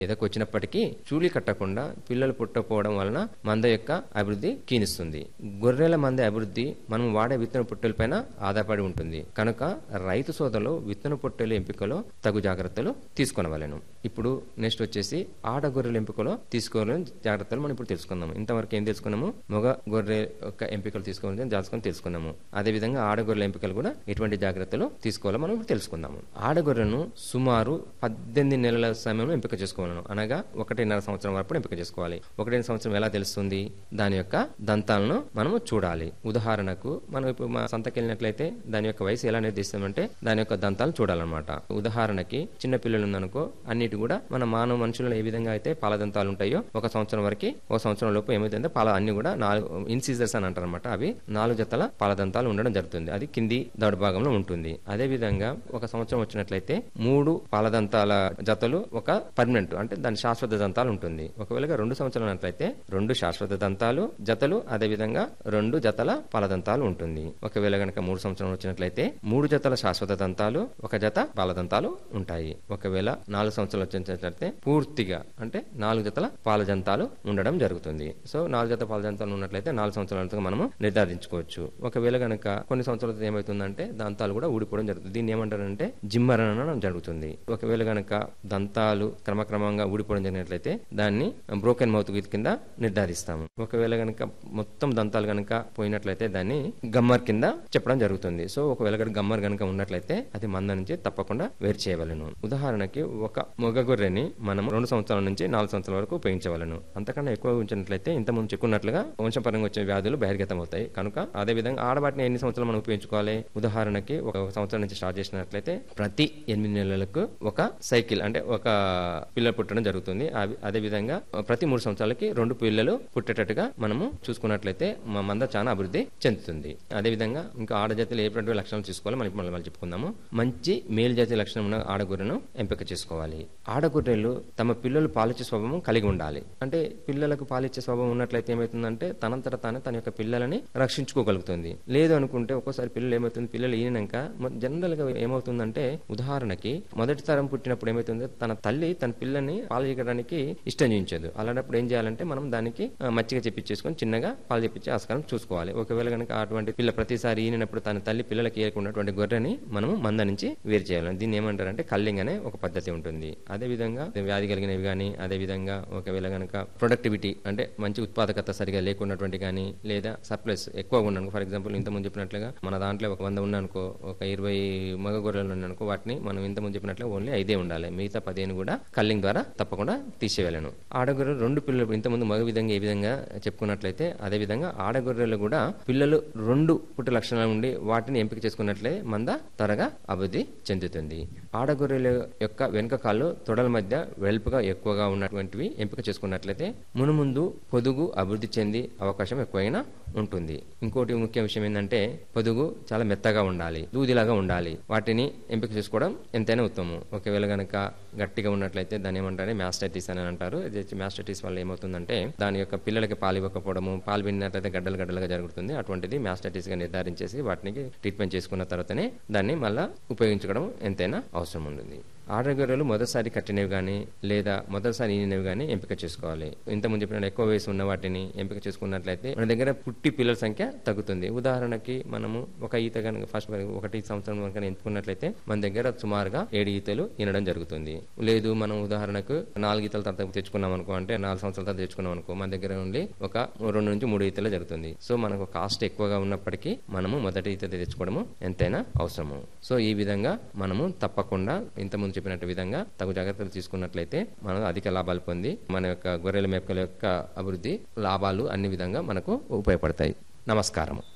ఎదకు వచ్చినప్పటికీ చూలి కట్టకుండా పిల్లలు పుట్టకపోవడం వలన మంద యొక్క అభివృద్ధి క్షీణిస్తుంది గొర్రెల మంద అభివృద్ధి మనం వాడే విత్తన పొట్టెలపైన ఆధారపడి ఉంటుంది కనుక రైతు సోదరులు విత్తన పొట్టెల ఎంపికలో తగు జాగ్రత్తలు తీసుకొనవలెను ఇప్పుడు నెక్స్ట్ వచ్చేసి ఆడ గొర్రెల ఎంపికలో తీసుకోవాలని జాగ్రత్తలు మనం ఇప్పుడు తెలుసుకుందాం ఇంతవరకు ఏం తెలుసుకున్నాము మగ గొర్రె యొక్క ఎంపికలు తీసుకోవాలని జాగ్రత్తలు తెలుసుకున్నాము అదేవిధంగా ఆడ గొర్రెల ఎంపికలు కూడా ఎటువంటి జాగ్రత్తలు తీసుకోవాలో మనం ఇప్పుడు తెలుసుకుందాము ఆడ గొర్రెను సుమారు పద్దెనిమిది నెలల సమయంలో ఎంపిక చేసుకోవాలను అనగా ఒకటిన్నర సంవత్సరం వరకు ఎంపిక చేసుకోవాలి ఒకటిన్నర సంవత్సరం ఎలా తెలుస్తుంది దాని యొక్క దంతాలను మనము చూడాలి ఉదాహరణకు మనం ఇప్పుడు మా సంతకి వెళ్ళినట్లయితే దాని యొక్క వయసు ఎలా నిర్దేశిస్తామంటే దాని యొక్క దంతాలు చూడాలన్నమాట ఉదాహరణకి చిన్న పిల్లలు ఉందనుకో అన్నిటి కూడా మన మానవ మనుషులలో ఏ విధంగా అయితే పాల దంతాలు ఉంటాయో ఒక సంవత్సరం వరకు ఒక సంవత్సరం లోపు ఏమైతుందంటే పాల అన్ని కూడా నాలుగు ఇన్సీజర్స్ అని అంటారు అనమాట అవి నాలుగు జతల పాల దంతాలు ఉండడం జరుగుతుంది అది కింది దౌడ భాగంలో ఉంటుంది అదే విధంగా ఒక సంవత్సరం వచ్చినట్లయితే మూడు పాలదంతాల జతలు ఒక పర్మనెంట్ అంటే దాని శాశ్వత దంతాలు ఉంటుంది ఒకవేళ రెండు సంవత్సరాలు ఉన్నట్లయితే రెండు శాశ్వత దంతాలు జతలు అదే విధంగా రెండు జతల పాలదంతాలు ఉంటుంది ఒకవేళ గనక మూడు సంవత్సరాలు వచ్చినట్లయితే మూడు జతల శాశ్వత దంతాలు ఒక జత పాలదంతాలు ఉంటాయి ఒకవేళ నాలుగు సంవత్సరాలు వచ్చినట్లయితే పూర్తిగా అంటే నాలుగు జతల పాలజంతాలు ఉండడం జరుగుతుంది సో నాలుగు జత పాలజంతాలు ఉన్నట్లయితే నాలుగు సంవత్సరాలతో మనము నిర్ధారించుకోవచ్చు ఒకవేళ గనక కొన్ని సంవత్సరాలతో ఏమవుతుందంటే దంతాలు కూడా ఊడిపోవడం జరుగుతుంది దీన్ని ఏమంటారంటే జిమ్మర్ అనడం జరుగుతుంది ఒకవేళ గనక దంతాలు క్రమక్రమంగా ఊడిపోవడం జరిగినట్లయితే దాన్ని బ్రోకెన్ మౌత్ కింద నిర్ధారిస్తాము ఒకవేళ గనక మొత్తం దంతాలు గనక పోయినట్లయితే దాన్ని గమ్మర్ కింద చెప్పడం జరుగుతుంది సో ఒకవేళ గనక గమ్మర్ గనక ఉన్నట్లయితే అది మంద నుంచి తప్పకుండా వేరు చేయవలను ఉదాహరణకి ఒక మొగ గొర్రెని మనం రెండు సంవత్సరాల నుంచి నాలుగు సంవత్సరాల వరకు ఉపయోగించవలను అంతకన్నా ఎక్కువ ఉంచినట్లయితే ఇంతకుముందు చెప్పుకున్నట్లుగా వంశపరంగా వచ్చే వ్యాధులు బహిర్గతం అవుతాయి కనుక అదే విధంగా ఆడవాటిని ఎన్ని సంవత్సరాలు మనం ఉపయోగించుకోవాలి ఉదాహరణకి ఒక సంవత్సరం నుంచి స్టార్ట్ చేసినట్లయితే ప్రతి ఎనిమిది నెలలకు ఒక సైకిల్ అంటే ఒక పిల్లలు పుట్టడం జరుగుతుంది అవి- అదే విధంగా ప్రతి మూడు సంవత్సరాలకి రెండు పిల్లలు పుట్టేటట్టుగా మనము చూసుకున్నట్లయితే మా మంద చాలా అభివృద్ధి చెందుతుంది అదే విధంగా ఇంకా ఆడజాతిలో ఏ లక్షణాలు తీసుకోవాలి మనం ఇప్పుడు మళ్ళీ చెప్పుకుందాము మంచి మేలు జాతి లక్షణం ఉన్న ఆడగొర్రెను ఎంపిక చేసుకోవాలి ఆడగొర్రెలు తమ పిల్లలు పాలిచ్చే స్వభావం కలిగి ఉండాలి అంటే పిల్లలకు పాలిచ్చే స్వభావం ఉన్నట్లయితే ఏమవుతుందంటే తనంతట తానే తన యొక్క పిల్లలని రక్షించుకోగలుగుతుంది లేదు అనుకుంటే ఒక్కోసారి పిల్లలు ఏమవుతుంది పిల్లలు ఈనాక జనరల్ గా ఏమవుతుందంటే ఉదాహరణకి మొదటి తరం పుట్టినప్పుడు ఏమవుతుంది తన తల్లి తన పిల్లని పాలు చేయడానికి ఇష్టం చూపించదు అలాంటప్పుడు ఏం చేయాలంటే మనం దానికి ఆ, మచ్చిగ చెప్పించేసుకొని చిన్నగా పాలు చెప్పించే ఆస్కారం చూసుకోవాలి ఒకవేళ కనుక అటువంటి పిల్ల ప్రతిసారి ఈనినప్పుడు తన తల్లి పిల్లలకి ఏరుకున్నటువంటి గొర్రెని మనము మంద నుంచి వేరు చేయాలి దీన్ని ఏమంటారంటే కల్లింగ్ అనే ఒక పద్ధతి ఉంటుంది అదే విధంగా వ్యాధి కలిగినవి కానీ అదే విధంగా ఒకవేళ గనక ప్రొడక్టివిటీ అంటే మంచి ఉత్పాదకత సరిగా లేకున్నటువంటి కానీ లేదా సర్ప్లస్ ఎక్కువగా ఉన్నాను ఫర్ ఎగ్జాంపుల్ ఇంతకుముందు చెప్పినట్లుగా మన దాంట్లో ఒక వంద ఉన్నానుకో ఒక ఇరవై మగ గొర్రెలు ఉన్నానుకో వాటిని మనం ఇంతకుముందు చెప్పినట్లుగా ఓన్లీ ఐదే ఉండాలి మిగతా పదిహేను కూడా కల్లింగ్ ద్వారా తప్పకుండా తీసేయలేను ఆడగొర్రెలు రెండు పిల్లలు ఇంతకుముందు మగ విధంగా ఏ విధంగా చెప్పుకున్నట్లయితే అదే విధంగా ఆడగొర్రెలు కూడా పిల్లలు రెండు పుట్ట లక్షణాలు ఉండి వాటిని ఎంపిక చేసుకున్నట్లే మంద త్వరగా అభివృద్ధి చెందుతుంది ఆడగొర్రెల యొక్క వెనుక కాళ్ళు తొడల మధ్య వెల్పుగా ఎక్కువగా ఉన్నటువంటివి ఎంపిక చేసుకున్నట్లయితే మునుముందు పొదుగు అభివృద్ధి చెంది అవకాశం ఎక్కువైనా ఉంటుంది ఇంకోటి ముఖ్య విషయం ఏంటంటే పొదుగు చాలా మెత్తగా ఉండాలి దూదిలాగా ఉండాలి వాటిని ఎంపిక చేసుకోవడం ఎంతైనా ఉత్తమం ఒకవేళ గనక గట్టిగా ఉన్నట్లయితే దాన్ని ఏమంటారు మ్యాస్టైటిస్ అని అంటారు ఇది మ్యాస్టైటిస్ వల్ల ఏమవుతుందంటే దాని యొక్క పిల్లలకి పాలు ఇవ్వకపోవడము పాలు విన్నట్లయితే గడ్డలు గడ్డలుగా జరుగుతుంది అటువంటిది మ్యాస్టైటిస్ గా నిర్ధారించేసి వాటిని ట్రీట్మెంట్ చేసుకున్న తర్వాతనే దాన్ని మళ్ళా ఉపయోగించుకోవడం ఎంతైనా అవసరం ఉంటుంది ఆడగొర్రెలు మొదటిసారి కట్టినవి కానీ లేదా మొదటిసారి ఈనినవి కానీ ఎంపిక చేసుకోవాలి ఇంతకుముందు చెప్పిన ఎక్కువ వయసు ఉన్న వాటిని ఎంపిక చేసుకున్నట్లయితే మన దగ్గర పుట్టి పిల్లల సంఖ్య తగ్గుతుంది ఉదాహరణకి మనము ఒక ఈత కనుక ఫస్ట్ ఒకటి సంవత్సరం కనుక ఎంచుకున్నట్లయితే మన దగ్గర సుమారుగా ఏడు ఈతలు ఈనడం జరుగుతుంది లేదు మనం ఉదాహరణకు నాలుగు ఈతల తర్వాత తెచ్చుకున్నాం అనుకో అంటే నాలుగు సంవత్సరాల తర్వాత తెచ్చుకున్నాం అనుకో మన దగ్గర ఓన్లీ ఒక రెండు నుంచి మూడు ఈతలే జరుగుతుంది సో మనకు కాస్ట్ ఎక్కువగా ఉన్నప్పటికీ మనము మొదటి ఈత తెచ్చుకోవడము ఎంతైనా అవసరము సో ఈ విధంగా మనము తప్పకుండా ఇంతకుముందు చెప్పినట్టు విధంగా తగు జాగ్రత్తలు తీసుకున్నట్లయితే మనం అధిక లాభాలు పొంది మన యొక్క గొర్రెల మేకల యొక్క అభివృద్ధి లాభాలు అన్ని విధంగా మనకు ఉపయోగపడతాయి నమస్కారము